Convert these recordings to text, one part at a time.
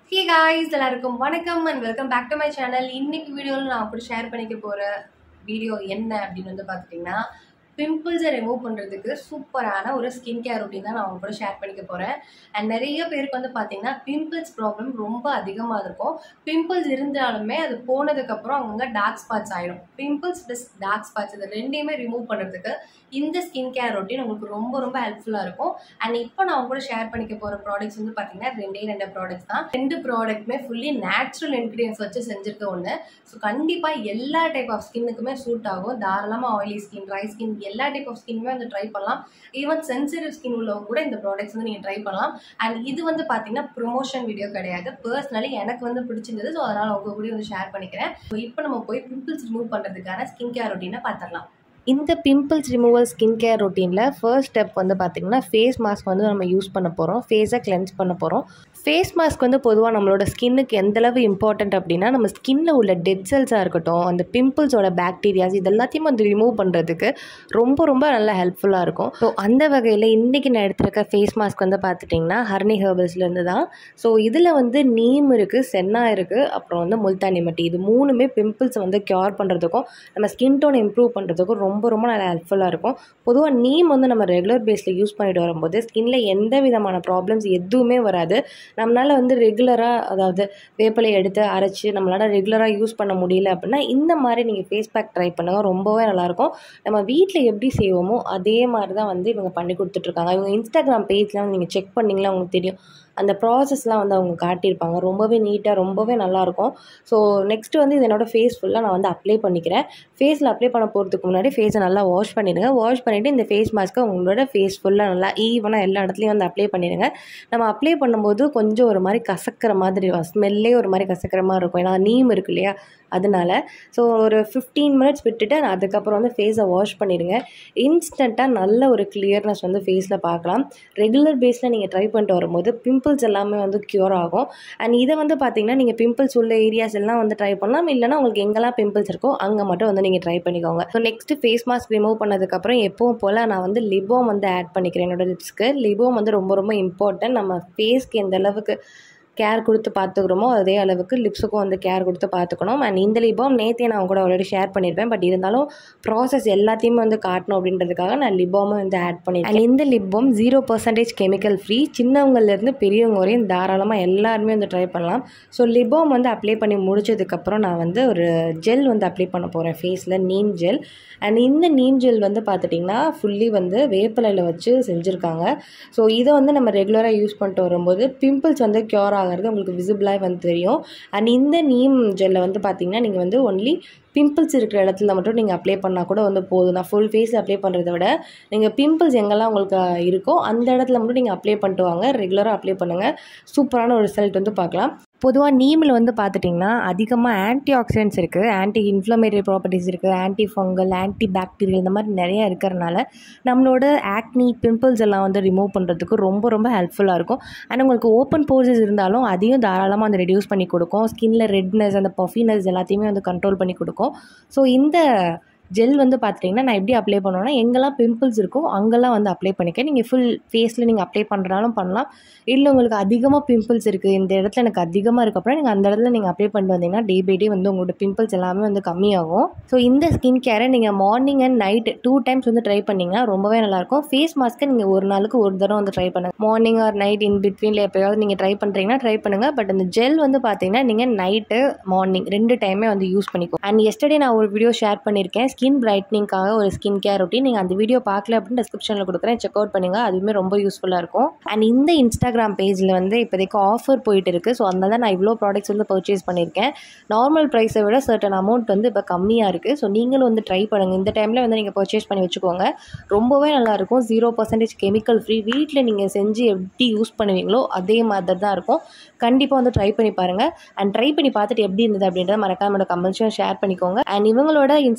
ஹே guys எல்லாருக்கும் வணக்கம் and welcome back to my channel இன்னைக்கு வீடியோவில் நான் அப்படி ஷேர் பண்ணிக்க போகிற வீடியோ என்ன அப்படின்னு வந்து பார்த்துட்டிங்கன்னா பிம்பிள்ஸை ரிமூவ் பண்ணுறதுக்கு சூப்பரான ஒரு ஸ்கின் கேர் ரொட்டீன் தான் நான் அவங்க கூட ஷேர் பண்ணிக்க போகிறேன் அண்ட் நிறைய பேருக்கு வந்து பார்த்தீங்கன்னா பிம்பிள்ஸ் ப்ராப்ளம் ரொம்ப அதிகமாக இருக்கும் பிம்பிள்ஸ் இருந்தாலுமே அது போனதுக்கப்புறம் அவங்க டார்க் ஸ்பாட்ஸ் ஆகிடும் பிம்பிள்ஸ் ப்ளஸ் டார்க் ஸ்பாட்ஸ் இது ரெண்டையுமே ரிமூவ் பண்ணுறதுக்கு இந்த ஸ்கின் கேர் ரொட்டீன் உங்களுக்கு ரொம்ப ரொம்ப ஹெல்ப்ஃபுல்லாக இருக்கும் அண்ட் இப்போ நான் உங்க கூட ஷேர் பண்ணிக்க போகிற ப்ராடக்ட்ஸ் வந்து பார்த்தீங்கன்னா ரெண்டே ரெண்டு ப்ராடக்ட்ஸ் தான் ரெண்டு ப்ராடக்ட்டுமே ஃபுல்லி நேச்சுரல் இன்க்ரீடியன்ஸ் வச்சு செஞ்சுருக்க ஒன்று ஸோ கண்டிப்பாக எல்லா டைப் ஆஃப் ஸ்கின்னுக்குமே சூட் ஆகும் தாராளமாக ஆயிலி ஸ்கின் ட்ரை ஸ்கின் எல்லா டைப் ஆஃப் ஸ்கின்னுமே வந்து ட்ரை பண்ணலாம் ஈவன் சென்சிட்டிவ் ஸ்கின் உள்ளவங்க கூட இந்த ப்ராடக்ட்ஸ் வந்து நீங்கள் ட்ரை பண்ணலாம் அண்ட் இது வந்து பார்த்தீங்கன்னா ப்ரொமோஷன் வீடியோ கிடையாது பர்சனலி எனக்கு வந்து பிடிச்சிருந்தது ஸோ அதனால் உங்க கூட வந்து ஷேர் பண்ணிக்கிறேன் ஸோ இப்போ நம்ம போய் பிம்பிள்ஸ் ரிமூவ் பண்ணுறதுக்கான ஸ்கின் கேர் ரொட்டீனை பார்த்துடலாம் இந்த பிம்பிள்ஸ் ரிமூவல் ஸ்கின் கேர் ரொட்டீனில் ஃபர்ஸ்ட் ஸ்டெப் வந்து பார்த்திங்கன்னா ஃபேஸ் மாஸ்க் வந்து நம்ம யூஸ் பண்ண போகிறோம் ஃபேஸை கிளென்ஸ் பண்ண போகிறோம் ஃபேஸ் மாஸ்க் வந்து பொதுவாக நம்மளோட ஸ்கின்னுக்கு எந்தளவு இம்பார்ட்டண்ட் அப்படின்னா நம்ம ஸ்கின்னில் உள்ள டெட் செல்ஸாக இருக்கட்டும் அந்த பிம்பிள்ஸோட பாக்டீரியாஸ் இது எல்லாத்தையும் வந்து ரிமூவ் பண்ணுறதுக்கு ரொம்ப ரொம்ப நல்லா ஹெல்ப்ஃபுல்லாக இருக்கும் ஸோ அந்த வகையில் இன்றைக்கி நான் எடுத்திருக்க ஃபேஸ் மாஸ்க் வந்து பார்த்துட்டிங்கன்னா ஹர்னி ஹெர்பல்ஸ்லேருந்து தான் ஸோ இதில் வந்து நீம் இருக்குது சென்னா இருக்குது அப்புறம் வந்து முல்தானி மட்டி இது மூணுமே பிம்பிள்ஸ் வந்து க்யூர் பண்ணுறதுக்கும் நம்ம ஸ்கின் டோன் இம்ப்ரூவ் பண்ணுறதுக்கும் ரொம்ப ரொம்ப நல்லா ஹெல்ப்ஃபுல்லாக இருக்கும் பொதுவாக நீம் வந்து நம்ம ரெகுலர் பேஸில் யூஸ் பண்ணிட்டு வரும்போது ஸ்கின்ல எந்த விதமான ப்ராப்ளம்ஸ் எதுவுமே வராது நம்மளால் வந்து ரெகுலராக அதாவது வேப்பிலை எடுத்து அரைச்சி நம்மளால் ரெகுலராக யூஸ் பண்ண முடியல அப்படின்னா இந்த மாதிரி நீங்கள் ஃபேஸ் பேக் ட்ரை பண்ணுங்கள் ரொம்பவே நல்லாயிருக்கும் நம்ம வீட்டில் எப்படி செய்வோமோ அதே மாதிரி தான் வந்து இவங்க பண்ணி கொடுத்துட்ருக்காங்க இவங்க இன்ஸ்டாகிராம் பேஜ்லாம் வந்து நீங்கள் செக் பண்ணிங்களா உங்களுக்கு தெரியும் அந்த ப்ராசஸ்லாம் வந்து அவங்க காட்டியிருப்பாங்க ரொம்பவே நீட்டாக ரொம்பவே நல்லாயிருக்கும் ஸோ நெக்ஸ்ட்டு வந்து இது என்னோடய ஃபேஸ் ஃபுல்லாக நான் வந்து அப்ளை பண்ணிக்கிறேன் ஃபேஸில் அப்ளை பண்ண போகிறதுக்கு முன்னாடி ஃபேஸை நல்லா வாஷ் பண்ணிடுங்க வாஷ் பண்ணிவிட்டு இந்த ஃபேஸ் மாஸ்க்கை உங்களோட ஃபேஸ் ஃபுல்லாக நல்லா ஈவனாக எல்லா இடத்துலையும் வந்து அப்ளை பண்ணிடுங்க நம்ம அப்ளை பண்ணும்போது கொஞ்சம் ஒரு மாதிரி கசக்கிற மாதிரி ஸ்மெல்லே ஒரு மாதிரி கசக்கிற மாதிரி இருக்கும் ஏன்னா நீம் இருக்கு இல்லையா அதனால ஸோ ஒரு ஃபிஃப்டீன் மினிட்ஸ் விட்டுட்டு அதுக்கப்புறம் வந்து ஃபேஸை வாஷ் பண்ணிடுங்க இன்ஸ்டண்ட்டாக நல்ல ஒரு கிளியர்னஸ் வந்து ஃபேஸில் பார்க்கலாம் ரெகுலர் பேஸில் நீங்கள் ட்ரை பண்ணிட்டு வரும்போது பிம்பிள்ஸ் எல்லாமே வந்து க்யூர் ஆகும் அண்ட் இதை வந்து பார்த்தீங்கன்னா நீங்கள் பிம்பிள்ஸ் உள்ள ஏரியாஸ் எல்லாம் வந்து ட்ரை பண்ணலாம் இல்லைனா உங்களுக்கு எங்கெல்லாம் பிம்பிள்ஸ் இருக்கோ அங்கே மட்டும் வந்து நீங்கள் ட்ரை பண்ணிக்கோங்க so next face mask remove பண்ணதுக்கப்புறம் எப்பவும் போல் நான் வந்து லிபோம் வந்து ஆட் பண்ணிக்கிறேன் என்னோட லிப்ஸ்க்கு லிபோம் வந்து ரொம்ப ரொம்ப இம்பார்ட்டன்ட் நம்ம ஃபேஸ்க்கு எந்த அளவுக்கு கேர் கொடுத்து பார்த்துக்கிறோமோ அதே அளவுக்கு லிப்ஸுக்கும் வந்து கேர் கொடுத்து பார்த்துக்கணும் அண்ட் இந்த லிபாம் நேற்றே நான் கூட ஆல்ரெடி ஷேர் பண்ணியிருப்பேன் பட் இருந்தாலும் ப்ராசஸ் எல்லாத்தையுமே வந்து காட்டணும் அப்படின்றதுக்காக நான் லிபாமும் வந்து ஆட் பண்ணியிருக்கேன் இந்த lip balm zero percentage chemical free சின்னவங்கலேருந்து பெரியவங்க வரையும் தாராளமாக எல்லாருமே வந்து ட்ரை பண்ணலாம் ஸோ லிபாம் வந்து அப்ளை பண்ணி முடிச்சதுக்கப்புறம் நான் வந்து ஒரு ஜெல் வந்து அப்ளை பண்ண போகிறேன் ஃபேஸில் நீம் ஜெல் அண்ட் இந்த நீம் ஜெல் வந்து பார்த்துட்டிங்கன்னா ஃபுல்லி வந்து வேப்பிலையில் வச்சு செஞ்சுருக்காங்க ஸோ இதை வந்து நம்ம ரெகுலராக யூஸ் பண்ணிட்டு வரும்போது பிம்பிள்ஸ் வந்து க்யூர் ஆகிறது உங்களுக்கு விசிபிளாக வந்து தெரியும் அண்ட் இந்த நீம் ஜெல்லை வந்து பார்த்திங்கன்னா நீங்கள் வந்து ஒன்லி பிம்பிள்ஸ் இருக்கிற இடத்துல மட்டும் நீங்கள் அப்ளை பண்ணால் கூட வந்து போதும் நான் ஃபுல் ஃபேஸ் அப்ளை பண்ணுறத விட நீங்கள் பிம்பிள்ஸ் எங்கெல்லாம் உங்களுக்கு இருக்கோ அந்த இடத்துல மட்டும் நீங்கள் அப்ளை பண்ணிட்டு வாங்க ரெகுலராக அப்ளை பண்ணுங்கள் சூப்பரான ஒரு ரிசல்ட் வந்து பார்க்கலாம் பொதுவாக நீமில் வந்து பார்த்துட்டிங்கன்னா அதிகமாக ஆன்டி ஆக்சிடென்ட்ஸ் இருக்குது ஆன்டி இன்ஃப்ளமேட்டரி ப்ராப்பர்ட்டிஸ் இருக்குது ஆன்டி ஃபங்கல் ஆன்டி பாக்டீரியல் இந்த மாதிரி நிறையா இருக்கிறனால நம்மளோட ஆக்னி பிம்பிள்ஸ் எல்லாம் வந்து ரிமூவ் பண்ணுறதுக்கு ரொம்ப ரொம்ப ஹெல்ப்ஃபுல்லாக இருக்கும் அண்ட் உங்களுக்கு ஓப்பன் போர்சஸ் இருந்தாலும் அதையும் தாராளமாக வந்து ரெடியூஸ் பண்ணி கொடுக்கும் ஸ்கின்ல ரெட்னஸ் அந்த பஃபினஸ் எல்லாத்தையுமே வந்து கண்ட்ரோல் பண்ணி கொடுக்கும் ஸோ இந்த ஜெல் வந்து பார்த்துட்டிங்கன்னா நான் எப்படி அப்ளை பண்ணுவேன்னா எங்கெல்லாம் பிம்பிள்ஸ் இருக்கோ அங்கெல்லாம் வந்து அப்ளை பண்ணிக்க நீங்கள் ஃபுல் ஃபேஸில் நீங்கள் அப்ளை பண்ணுறாலும் பண்ணலாம் இல்லை உங்களுக்கு அதிகமாக பிம்பிள்ஸ் இருக்குது இந்த இடத்துல எனக்கு அதிகமாக இருக்க அப்புறம் நீங்கள் அந்த இடத்துல நீங்கள் அப்ளை பண்ணிட்டு வந்தீங்கன்னா டே பை டே வந்து உங்களோட பிம்பிள்ஸ் எல்லாமே வந்து கம்மியாகும் ஸோ இந்த ஸ்கின் கேரை நீங்கள் morning and night two times வந்து ட்ரை பண்ணிங்கன்னா ரொம்பவே நல்லாயிருக்கும் ஃபேஸ் மாஸ்க்கை நீங்கள் ஒரு நாளுக்கு ஒரு தடவை வந்து ட்ரை பண்ணுங்கள் மார்னிங் ஆர் நைட் இன் பிட்வீனில் எப்போயாவது நீங்கள் ட்ரை பண்ணுறீங்கன்னா ட்ரை பண்ணுங்கள் பட் அந்த ஜெல் வந்து பார்த்தீங்கன்னா நீங்கள் நைட்டு மார்னிங் ரெண்டு டைமே வந்து யூஸ் பண்ணிக்கோ அண்ட் எஸ்டர்டே நான் ஒரு வீடியோ ஷேர் பண்ணியிருக்கேன் ஸ்கின் பிரைட்னிங்காக ஒரு ஸ்கின் கேர் ரொட்டீன் நீங்கள் அந்த வீடியோ பார்க்கல அப்படின்னு டிஸ்கிரிப்ஷனில் கொடுக்குறேன் செக் அவுட் பண்ணுங்கள் அதுவுமே ரொம்ப யூஸ்ஃபுல்லாக இருக்கும் அண்ட் இந்த இன்ஸ்டாகிராம் பேஜில் வந்து இப்போதைக்கு ஆஃபர் போயிட்டு இருக்குது ஸோ அதனால தான் நான் இவ்வளோ ப்ராடக்ட்ஸ் வந்து பர்ச்சேஸ் பண்ணியிருக்கேன் நார்மல் ப்ரைஸை விட சர்டன் அமௌண்ட் வந்து இப்போ கம்மியாக இருக்குது ஸோ நீங்களும் வந்து ட்ரை பண்ணுங்கள் இந்த டைமில் வந்து நீங்கள் பர்ச்சேஸ் பண்ணி வச்சுக்கோங்க ரொம்பவே நல்லாயிருக்கும் ஜீரோ பர்சன்டேஜ் கெமிக்கல் ஃப்ரீ வீட்டில் நீங்கள் செஞ்சு எப்படி யூஸ் பண்ணுவீங்களோ அதே மாதிரி தான் இருக்கும் கண்டிப்பாக வந்து ட்ரை பண்ணி பாருங்கள் அண்ட் ட்ரை பண்ணி பார்த்துட்டு எப்படி இருந்தது அப்படின்றத மறக்காம என்னோட கமெண்ட்ஸும் ஷேர் பண்ணிக்கோங்க அண்ட் இவங்களோட இன்ஸ்டாகிராம் பேஜ்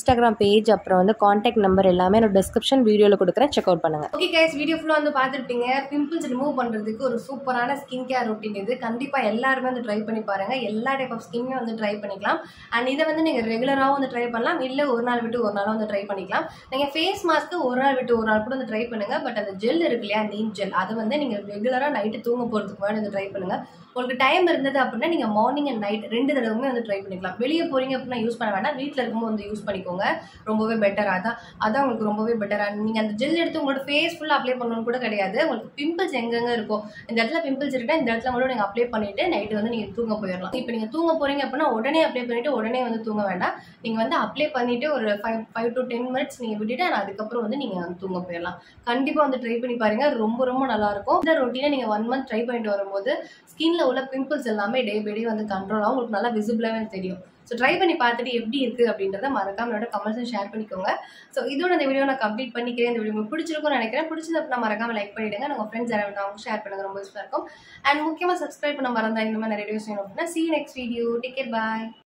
பேஜ் அப்புறம் வந்து காண்டாக்ட் நம்பர் எல்லாமே என்னோட டிஸ்கிரிப்ஷன் வீடியோவில் கொடுக்குறேன் செக் அவுட் பண்ணுங்கள் ஓகே கைஸ் வீடியோ ஃபுல்லாக வந்து பார்த்துருப்பீங்க பிம்பிள்ஸ் ரிமூவ் பண்ணுறதுக்கு ஒரு சூப்பரான ஸ்கின் கேர் ரொட்டீன் இது கண்டிப்பாக எல்லாருமே வந்து ட்ரை பண்ணி பாருங்கள் எல்லா டைப் ஆஃப் ஸ்கின்மே வந்து ட்ரை பண்ணிக்கலாம் அண்ட் இதை வந்து நீங்கள் ரெகுலராகவும் வந்து ட்ரை பண்ணலாம் இல்லை ஒரு நாள் விட்டு ஒரு நாளும் வந்து ட்ரை பண்ணிக்கலாம் நீங்கள் ஃபேஸ் மாஸ்க்கு ஒரு நாள் விட்டு ஒரு நாள் கூட வந்து ட்ரை பண்ணுங்கள் பட் அந்த ஜெல் இருக்கு இல்லையா நீம் ஜெல் அதை வந்து நீங்கள் ரெகுலராக நைட்டு தூங்க போகிறதுக்கு முன்னாடி வந்து ட்ரை பண்ணுங்கள் உங்களுக்கு டைம் இருந்தது அப்படின்னா நீங்கள் மார்னிங் அண்ட் நைட் ரெண்டு தடவையுமே வந்து ட்ரை பண்ணிக்கலாம் வெளியே போகிறீங்க அப்படின்னா யூஸ் பண்ண வேண்டாம் வீட்டில் இருக்கும்போது வந்து யூஸ் பண்ணிக்கோங்க ரொம்பவே பெட்டர் அதான் அதான் உங்களுக்கு ரொம்பவே பெட்டர் அண்ட் நீங்கள் அந்த ஜெல் எடுத்து உங்களோட ஃபேஸ் ஃபுல்லாக அப்ளை பண்ணணும்னு கூட கிடையாது உங்களுக்கு பிம்பிள்ஸ் எங்கெங்க இருக்கும் இந்த இடத்துல பிம்பிள்ஸ் இருக்குன்னா இந்த இடத்துல மட்டும் நீங்கள் அப்ளை பண்ணிட்டு நைட்டு வந்து நீங்கள் தூங்க போயிடலாம் இப்போ நீங்கள் தூங்க போறீங்க அப்படின்னா உடனே அப்ளை பண்ணிட்டு உடனே வந்து தூங்க வேண்டாம் நீங்கள் வந்து அப்ளை பண்ணிட்டு ஒரு five five to ten minutes நீங்கள் விட்டுட்டு and அதுக்கப்புறம் வந்து நீங்கள் வந்து தூங்க போயிடலாம் கண்டிப்பாக வந்து ட்ரை பண்ணி பாருங்க ரொம்ப ரொம்ப நல்லா இருக்கும் இந்த ரொட்டீனை நீங்கள் ஒன் மந்த் ட்ரை பண்ணிட்டு வரும்போது ஸ்கின்ல உள்ள பிம்பிள்ஸ் எல்லாமே டே பை டே வந்து கண்ட்ரோல் ஆகும் உங்களுக்கு நல்லா விசிபிளாகவே தெரியும் ஸோ ட்ரை பண்ணி பார்த்துட்டு எப்படி இருக்குது அப்படின்றத மறக்காம என்னோட கமெண்ட்ஸும் ஷேர் பண்ணிக்கோங்க ஸோ இதோட இந்த வீடியோ நான் கம்ப்ளீட் பண்ணிக்கிறேன் இந்த வீடியோ உங்களுக்கு பிடிச்சிருக்கும்னு நினைக்கிறேன் பிடிச்சது அப்படின்னா மறக்காம லைக் பண்ணிடுங்க உங்கள் ஃப்ரெண்ட்ஸ் யாராவது அவங்க ஷேர் பண்ணுங்க ரொம்ப யூஸ்ஃபுல்லாக இருக்கும் அண்ட் முக்கியமாக சப்ஸ்கிரைப் பண்ண மறந்தா இந்த மாதிரி நிறைய வீடியோஸ் வேணும் அப்படின்னா see next video take care பாய்